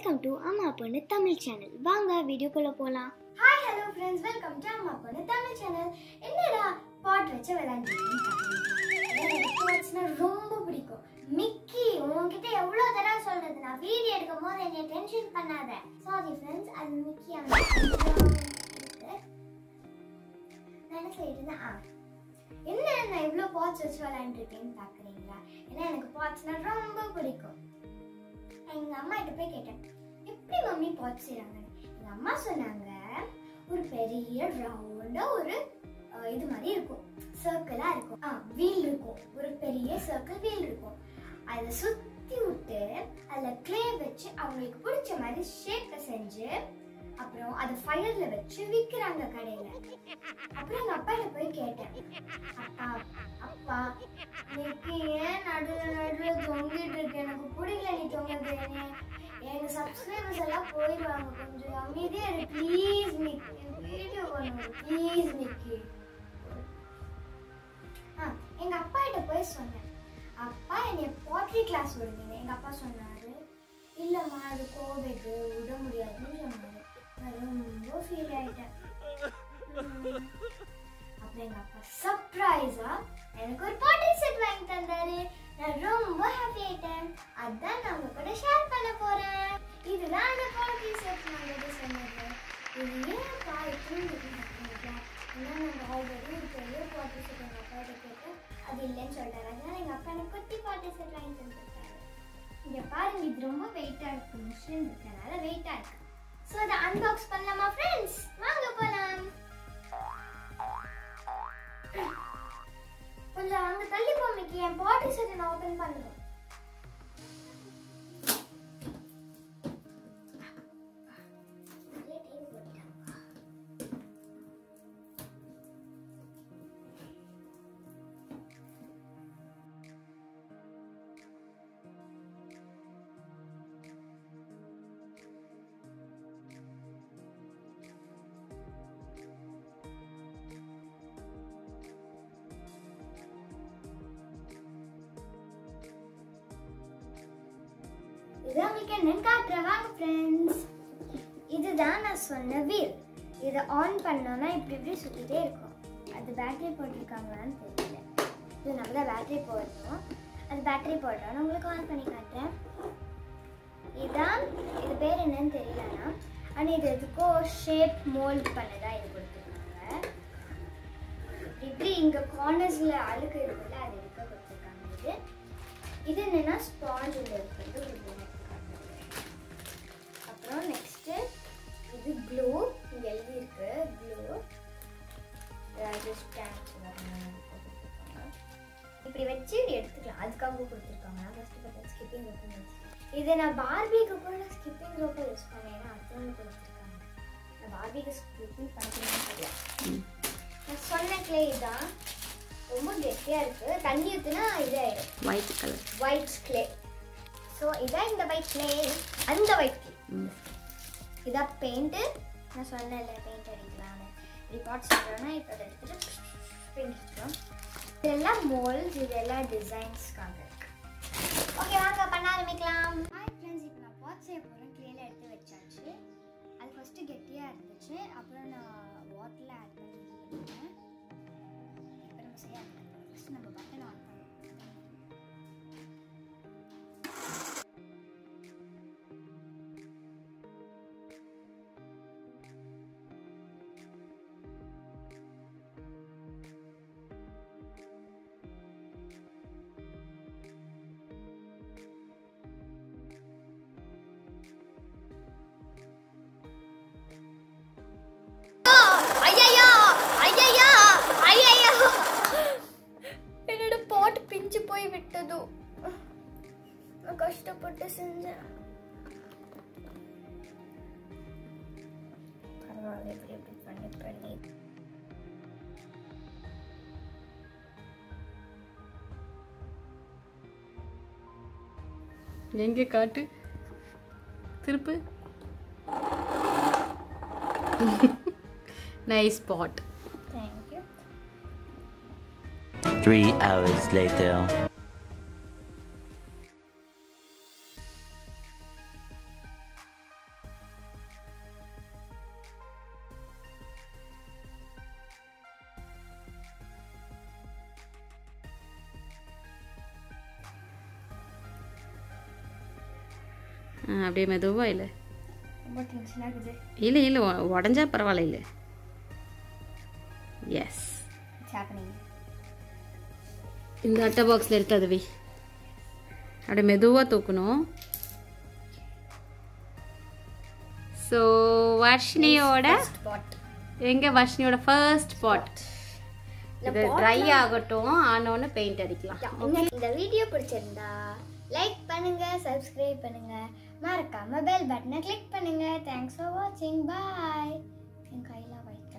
Welcome to அம்மா பொண்ணு Tamil channel வாங்க வீடியோக்குள்ள போலாம் hi hello friends welcome to அம்மா பொண்ணு தமிழ் சேனல் என்னடா பாட் வச்சு விளையாண்டுனா ரொம்ப பிடிக்கும் மிக்கி உன்கிட்ட எவ்வளோ தடவை சொல்றது நான் வீடியோ எடுக்கும் போது என்னை டென்ஷன் பண்ணாத சாரி ஃப்ரெண்ட்ஸ் அது மிக்கி அங்க இருக்கு. நான் என்ன சொல்லிட்டு இருந்தேன் ஆ என்ன நான் இவ்வளோ பாட்ஸ் வச்சு விளையாண்டுருக்கேன்னு பார்க்குறீங்களா ஏன்னா எனக்கு பாட்ஸ்னா ரொம்ப பிடிக்கும் எங்க அம்மா கிட்ட போய் கேட்டேன் எப்படி மம்மி பாட் செய்றாங்கன்னு எங்க அம்மா சொன்னாங்க ஒரு பெரிய ரவுண்டா ஒரு அஹ், இது மாதிரி இருக்கும் சர்க்கிளா இருக்கும் ஆ வீல் இருக்கும் ஒரு பெரிய சர்க்கிள் வீல் இருக்கும் அதை சுத்தி விட்டு அதுல க்ளே வச்சு அவங்களுக்கு பிடிச்ச மாதிரி ஷேப்பை செஞ்சு அப்புறம் அதை ஃபயர்ல வச்சு விக்கிறாங்க கடையில அப்புறம் எங்க அப்பா போய் கேட்டேன் அப்பா அப்பா இன்னைக்கு ஏன் நடுவுல நடுவுல தொங்கிட்டு இருக்கு எனக்கு பிடிக்கல நீ தொங்குறது என்ன எங்க சப்ஸ்கிரைபர்ஸ் எல்லாம் போயிடுவாங்க கொஞ்சம் அமைதியா இரு ப்ளீஸ் மிக்கி வீடியோ பண்ணுங்க ப்ளீஸ் மிக்கி ஆ எங்க அப்பா கிட்ட போய் சொன்னேன் அப்பா என்னை பாட்ரி கிளாஸ் விடுங்க எங்க அப்பா சொன்னாரு இல்லம்மா அது கோவிட் விட முடியாதுன்னு சொன்னாரு நான் ரொம்ப ஃபீல் ஆயிட்டேன் உம். அப்புறம் எங்க அப்பா சர்ப்ரைஸா எனக்கு ஒரு பாட்டில் செட் வாங்கி தந்தாரு நான் ரொம்ப ஹாப்பி ஆயிட்டேன் அதான் நான் உங்க கூட ஷேர் பண்ண போறேன் இதுதான் அந்த பாட்டில் செட் நான் எப்படி சொன்னது இது ஏன் பாய் தூங்கிட்டு ஏன்னா நாங்கள் ஆல்ரெடி ஒரு பெரிய பாட்டில் செட் எங்கள் அப்பா கிட்ட கேட்டு அது இல்லைன்னு சொல்லிட்டாரு அதனால எங்கள் அப்பா எனக்கு குட்டி பாட்டில் செட் வாங்கி தந்துருக்காரு இங்க பாருங்க இது ரொம்ப வெயிட்டா இருக்கு மிஷின் இருக்கனால வெயிட்டா இருக்கு ஸோ அதை அன்பாக்ஸ் பண்ணலாமா ஃப்ரெண்ட்ஸ் வாங்க போலாம் கொஞ்சம் அங்க தள்ளி போமிக்கு என் பாட்டி செட் நான் ஓபன் பண்ணுவேன் இது உங்களுக்கு என்னன்னு காட்டுறேன் வாங்க ஃப்ரெண்ட்ஸ் இதுதான் நான் சொன்ன வீல் இதை ஆன் பண்ணோம்னா இப்படி இப்படி சுற்றிட்டே இருக்கும் அது பேட்டரி போட்டிருக்காங்களான்னு தெரியல இது நம்ம தான் பேட்டரி போடணும் அது பேட்டரி போடுறோம் நான் உங்களுக்கு ஆன் பண்ணி காட்டுறேன் இதான் இது பேர் என்னன்னு தெரியலனா ஆனால் இது எதுக்கோ ஷேப் மோல்ட் பண்ணதா இது கொடுத்துருக்காங்க இப்படி இங்கே கார்னர்ஸில் அழுக்கு இருக்குல்ல அது இருக்க கொடுத்துருக்காங்க இது இது என்னன்னா ஸ்பாஞ்ச் உள்ள இருக்கிறது ஒரு பொம்மை காட்டுறேன். அப்புறம் நெக்ஸ்ட் இது க்ளூ இங்க எழுதி இருக்கு க்ளூ அதாவது ஸ்டாண்ட் இப்படி வச்சு இப்படி எடுத்துக்கலாம் அதுக்காக கொடுத்துருக்காங்க நான் ஃபர்ஸ்ட் பார்த்தா ஸ்கிப்பிங் ரோப் இதை நான் பார்பிக்கு கூட ஸ்கிப்பிங் ரோப்பை யூஸ் பண்ணேன் ஏன்னா அடுத்தவங்க கொடுத்துருக்காங்க நான் பார்பிக்கு ஸ்கிப்பிங் பண்ணிக்கணும்னு தெரியல நான் சொன்ன கிளே இதான் ரொம்ப கெட்டியா இருக்கு தண்ணி ஊத்துனா இதாயிடும் white colour white clay so இதான் இந்த ஒயிட் கிளே அந்த ஒயிட் கிளே இதான் பெயிண்ட்டு நான் சொன்னேன்ல பெயிண்ட் அடிக்கலாம்னு இப்படி பாட் சொல்கிறோன்னா இப்போ அதை எடுத்துட்டு பெயிண்ட் அடிச்சிடும் இதெல்லாம் மோல்ஸ் இதெல்லாம் டிசைன்ஸ்க்காக இருக்கு ஓகே வாங்க பண்ண ஆரம்பிக்கலாம் ஹாய் ஃப்ரெண்ட்ஸ் இப்போ நான் பாட் செய்ய போகிறேன் கிளேல எடுத்து வச்சாச்சு அது ஃபஸ்ட்டு கெட்டியாக இருந்துச்சு அப்புறம் நான் வாட்டரில் ஆட் பண்ணி இது பண்ணிட்டேன் இப்போ நம்ம செய்ய ஆரம்பிக்கலாம் ஃபஸ்ட்டு நம்ம பட்டன் ஆன் பண்ணணும் ஐயையோ ஐயையோ ஐயையோ என்னோட பாட் பிஞ்சு போய் விட்டதோ நான் கஷ்டப்பட்டு செஞ்சேன் பரவாயில்ல இப்படி இப்படி பண்ணி பண்ணி எங்கே காட்டு திருப்பு nice spot thank you Three hours later. ஆ, அப்படியே மெதுவா இல்லை ரொம்ப டென்ஷன் ஆகுது இல்லை இல்லை உடஞ்சா பரவாயில்ல இல்லை எஸ் இட்ஸ் ஹேப்பனிங் இந்த அட்டை பாக்ஸில் எடுத்து அது வை அப்படியே மெதுவாக தூக்கணும் ஸோ வர்ஷினியோட ஸ்பாட் எங்க வர்ஷினியோட ஃபர்ஸ்ட் பாட் இது ட்ரை ஆகட்டும் ஆனோன்னு பெயிண்ட் அடிக்கலாம் இந்த வீடியோ பிடிச்சிருந்தா லைக் பண்ணுங்க சப்ஸ்கிரைப் பண்ணுங்க மறக்காம பெல் பட்டனை கிளிக் பண்ணுங்க தேங்க்ஸ் ஃபார் வாட்சிங் பாய் என் கையில வைக்க